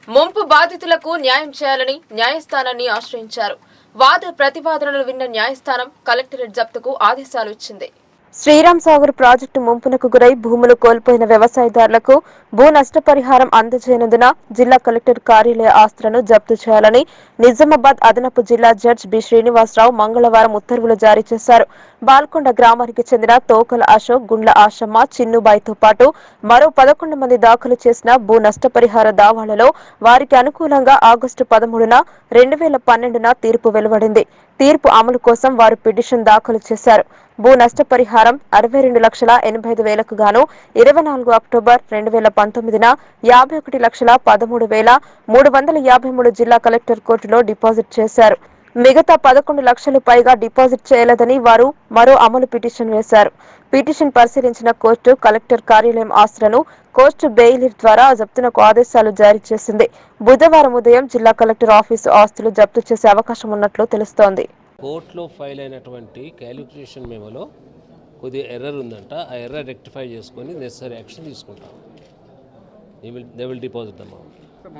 ముంపు బాధితులకు న్యాయం చేయాలని న్యాయస్థానాన్ని ఆశ్రయించారు వాద ప్రతివాదనలు విన్న న్యాయస్థానం కలెక్టరేట్ జప్తుకు ఆదేశాలు ఇచ్చింది శ్రీరామ్ సాగర్ ప్రాజెక్టు ముంపునకు గురై భూములు కోల్పోయిన వ్యవసాయదారులకు భూ నష్టపరిహారం అందజేయనందున జిల్లా కలెక్టర్ కార్యాలయ ఆస్తులను జప్తు చేయాలని నిజామాబాద్ అదనపు జిల్లా జడ్జ్ బి శ్రీనివాసరావు మంగళవారం ఉత్తర్వులు జారీ చేశారు బాల్కొండ గ్రామానికి చెందిన తోకల అశోక్ గుండ్ల ఆశమ్మ చిన్నుబాయితో పాటు మరో పదకొండు మంది దాఖలు చేసిన భూ నష్టపరిహార దావాలలో వారికి అనుకూలంగా ఆగస్టు పదమూడున రెండు వేల పన్నెండున తీర్పు వెలువడింది తీర్పు అమలు కోసం వారు పిటిషన్ దాఖలు చేశారు భూ నష్టపరిహారం అరవై రెండు లక్షల ఎనభై ఐదు వేలకు గాను ఇరవై నాలుగు అక్టోబర్ రెండు వేల పంతొమ్మిదిన యాభై ఒకటి లక్షల పదమూడు వేల మూడు వందల యాభై మూడు జిల్లా కలెక్టర్ కోర్టులో డిపాజిట్ చేశారు మిగతా పదకొండు లక్షలు పైగా డిపాజిట్ చేయలేదని వారు మరో అమలు పిటిషన్ వేశారు పిటిషన్ పరిశీలించిన కోర్టు కలెక్టర్ కార్యాలయం ఆస్తులను కోర్టు బెయిల్ ద్వారా జప్తునకు ఆదేశాలు జారీ చేసింది బుధవారం ఉదయం జిల్లా కలెక్టర్ ఆఫీసు ఆస్తులు జప్తు చేసే అవకాశం ఉన్నట్లు తెలుస్తోంది కోర్టులో ఫైల్ అయినటువంటి క్యాలిక్యులేషన్ మేమోలో కొద్దిగా ఎర్రర్ ఉందంట ఆ ఎర్రర్ రెక్టిఫై చేసుకొని నెసరీ యాక్షన్ తీసుకుంటాం they will deposit amount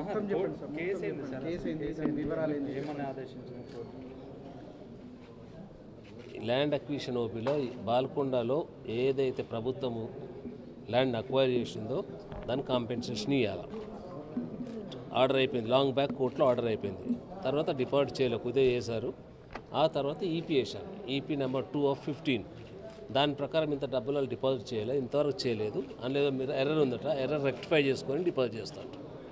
land acquisition ఓపీలో బాల్కొండలో ఏదైతే ప్రభుత్వము ల్యాండ్ అక్వైర్ చేసిందో దానికి కాంపెన్సేషన్ ఇవ్వాలి ఆర్డర్ అయిపోయింది లాంగ్ బ్యాక్ కోర్టులో ఆర్డర్ అయిపోయింది తర్వాత డిపాజిట్ చేయలేక ఉదయం చేశారు ఆ తర్వాత ఈపీ వేశారు EP number two of fifteen దాని ప్రకారం ఇంత డబ్బులు వాళ్ళు డిపాజిట్ చేయలేదు ఇంతవరకు చేయలేదు అందులో మీరు ఎర్రర్ ఉందట ఎర్రర్ రెక్టిఫై చేసుకొని డిపాజిట్ చేస్తారు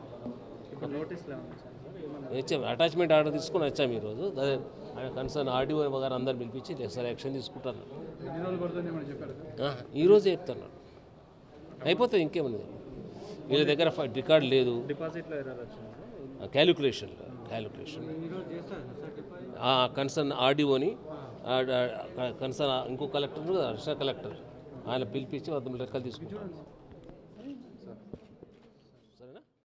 ఇచ్చాం అటాచ్మెంట్ ఆర్డర్ తీసుకొని వచ్చాం ఈరోజు అదే కన్సర్న్ ఆర్డీఓ గారు అందరు పిలిపించి సార్ యాక్షన్ తీసుకుంటారు ఆ, ఈరోజు చెప్తాను అయిపోతుంది ఇంకేముంది వీళ్ళ దగ్గర రికార్డ్ లేదు క్యాలిక్యులేషన్ క్యాలిక్యులేషన్ కన్సర్న్ ఆర్డీఓని కన్సర్న్ ఇంకో కలెక్టర్ అడిషనల్ కలెక్టర్ ఆయన పిలిపించి వాళ్ళ లెక్కలు తీసుకుంటాం